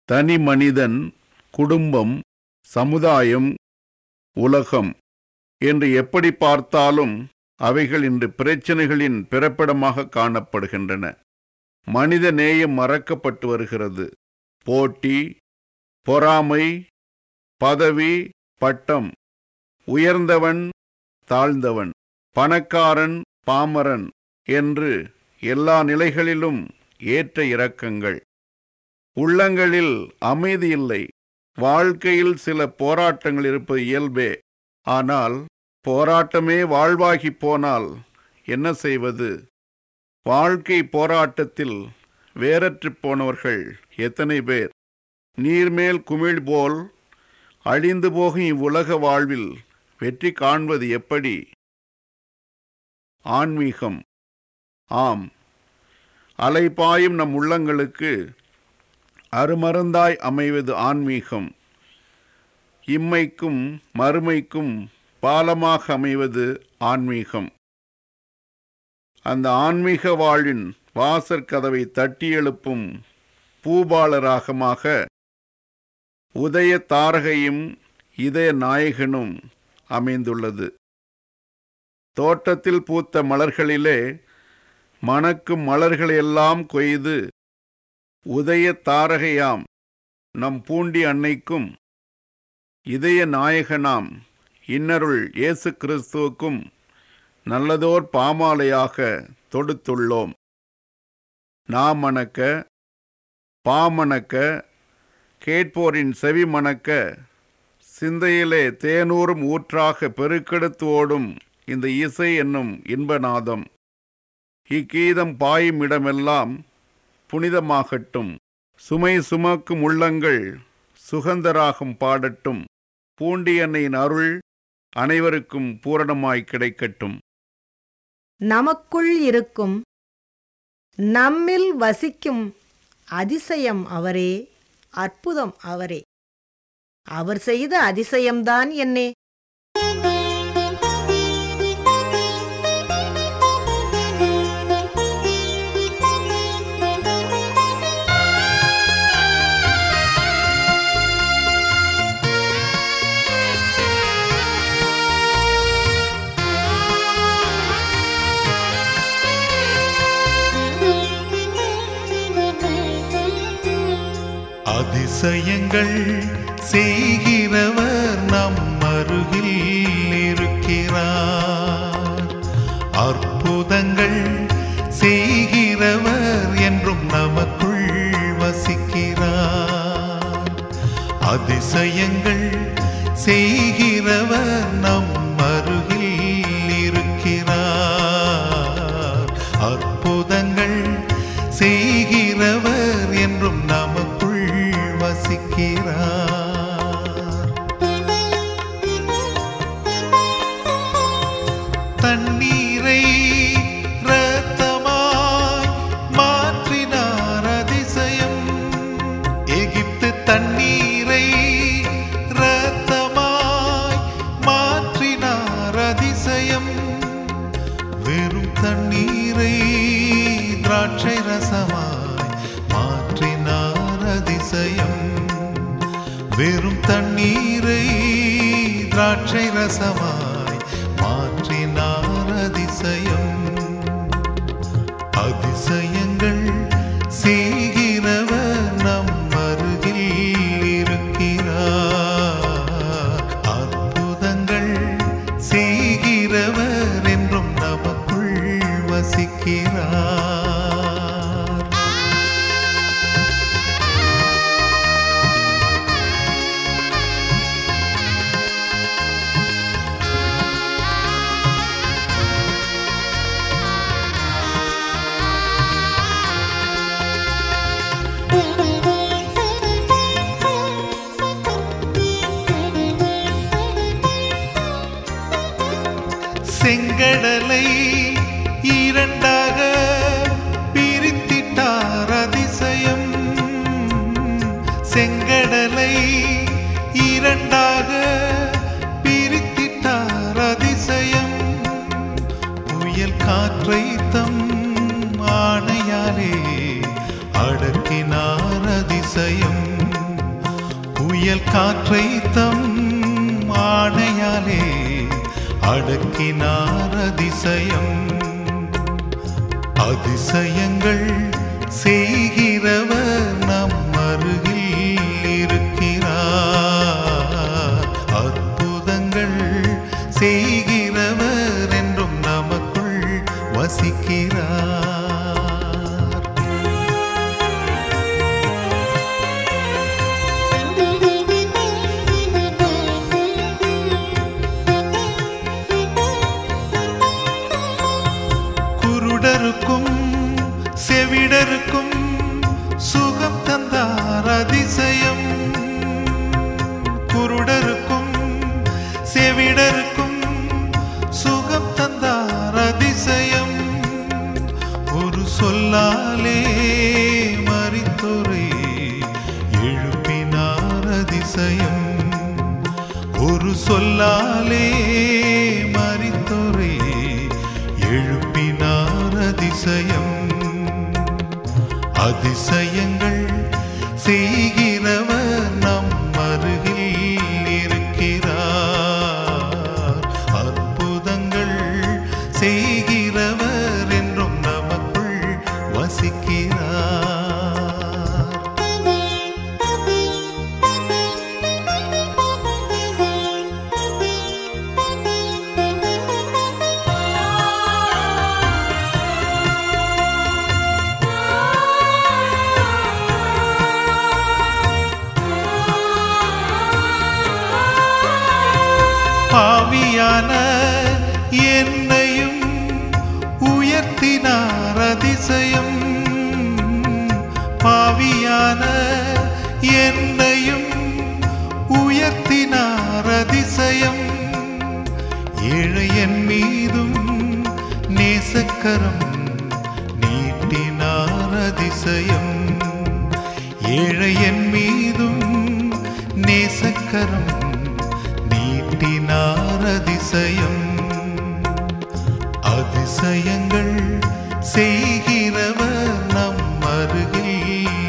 தனி மனிதன் குடும்பம் சமுதாயம் உலகம் என்று எப்படி பார்த்தாலும் அவைகள் இன்று பிரச்சனைகளின் பிறப்பிடமாக காணப்படுகின்றன மனித நேயம் மறக்கப்பட்டு வருகிறது போட்டி பொறாமை பதவி பட்டம் உயர்ந்தவன் தாழ்ந்தவன் பணக்காரன் பாமரன் என்று எல்லா நிலைகளிலும் ஏற்ற இறக்கங்கள் உள்ளங்களில் அமைதி இல்லை வாழ்க்கையில் சில போராட்டங்கள் இருப்பது இயல்பே ஆனால் போராட்டமே வாழ்வாகி போனால் என்ன செய்வது வாழ்க்கை போராட்டத்தில் வேறற்று போனவர்கள் எத்தனை பேர் நீர்மேல் குமிழ் போல் அழிந்து போகும் இவ்வுலக வாழ்வில் வெற்றி காண்பது எப்படி ஆன்மீகம் ஆம் அலைபாயும் நம் உள்ளங்களுக்கு அருமருந்தாய் அமைவது ஆன்மீகம் இம்மைக்கும் மறுமைக்கும் பாலமாக அமைவது ஆன்மீகம் அந்த ஆன்மீக வாழ்வின் வாசற் கதவை தட்டி எழுப்பும் பூபாலராகமாக உதய தாரகையும் இதய நாயகனும் அமைந்துள்ளது தோட்டத்தில் பூத்த மலர்களிலே மணக்கும் மலர்களையெல்லாம் கொய்து உதய தாரகையாம் நம் பூண்டி அன்னைக்கும் இதய நாயகனாம் இன்னருள் இயேசு கிறிஸ்துவுக்கும் நல்லதோர் பாமாலையாக தொடுத்துள்ளோம் நாம் மணக்க பாமணக்க கேட்போரின் செவி மணக்க சிந்தையிலே தேனூரும் ஊற்றாக பெருக்கெடுத்து ஓடும் இந்த இசை என்னும் இன்பநாதம் இக்கீதம் பாயும் இடமெல்லாம் புனிதமாகட்டும் சுமை சுமக்கும் உள்ளங்கள் சுகந்தராகும் பாடட்டும் பூண்டியன்னையின் அருள் அனைவருக்கும் பூரணமாய் கிடைக்கட்டும் நமக்குள் இருக்கும் நம்மில் வசிக்கும் அதிசயம் அவரே அற்புதம் அவரே அவர் செய்த அதிசயம்தான் என்னே அதிசயங்கள் செய்கிறவர் நம் அருகில் இருக்கிறார் அற்புதங்கள் செய்கிறவர் என்றும் நமக்குள் வசிக்கிறார் அதிசயங்கள் செய்கிறவர் நம் அருகில் இருக்கிறார் அற்புதங்கள் செய்கிறவர் என்றும் நமக்குள் வசிக்கிறார் தண்ணீரை இரத்தமாய் மாற்றினார் அதிசயம் எகிப்து தண்ணீரை இரத்தமாய் மாற்றினார் அதிசயம் வெறும் தண்ணீரை திராட்சை ரசமாய் மாற்றினார் அதிசயம் வெறும் தண்ணீரை திராட்சை ரசமாய் மாற்றினார் அதிசயம் அதிசயங்கள் செய்கிறவர் நம் அருகில் இருக்கிறார் அற்புதங்கள் செய்கிறவர் என்றும் நமக்குள் வசிக்கிறார் செங்கடலை இரண்டாக பிரித்திட்டார் அதிசயம் செங்கடலை இரண்டாக பிரித்திட்டார் அதிசயம் புயல் காற்றை தம் ஆணையாலே அடக்கினார் அதிசயம் அதிசயம் புயல் காற்றை தம் ஆணையாலே அடக்கினார் அதிசயம் அதிசயங்கள் செய்கிறவர் நம் அருகில் இருக்கிறார் அற்புதங்கள் செய்கிறவர் என்றும் நமக்குள் வசிக்கிறார் குருடருக்கும் செவிடருக்கும் சுகம் தந்தார் அதிசயம் குருடருக்கும் செவிடருக்கும் சுகம் தந்தார் அதிசயம் ஒரு சொல்லாலே மறித்தோரை எழுப்பினார் அதிசயம் ஒரு சொல்லாலே மறித்தோரை எழுப்பினார் அதிசயம் அதிசயங்கள் செய்கிறவர் நம் அருகில் இருக்கிறார் அற்புதங்கள் செய்கிறவர் என்றும் நமக்குள் வசிக்கிறார் பாவியான என்னையும் உயர்த்தினார் அதிசயம் பாவியான என்னையும் உயர்த்தினார் அதிசயம் ஏழையன் மீதும் நேசக்கரம் நீட்டினார் அதிசயம் ஏழையன் மீதும் நேசக்கரம் நீட்டினார் அதிசயம் அதிசயங்கள் செய்கிறவர் நம் அருகில்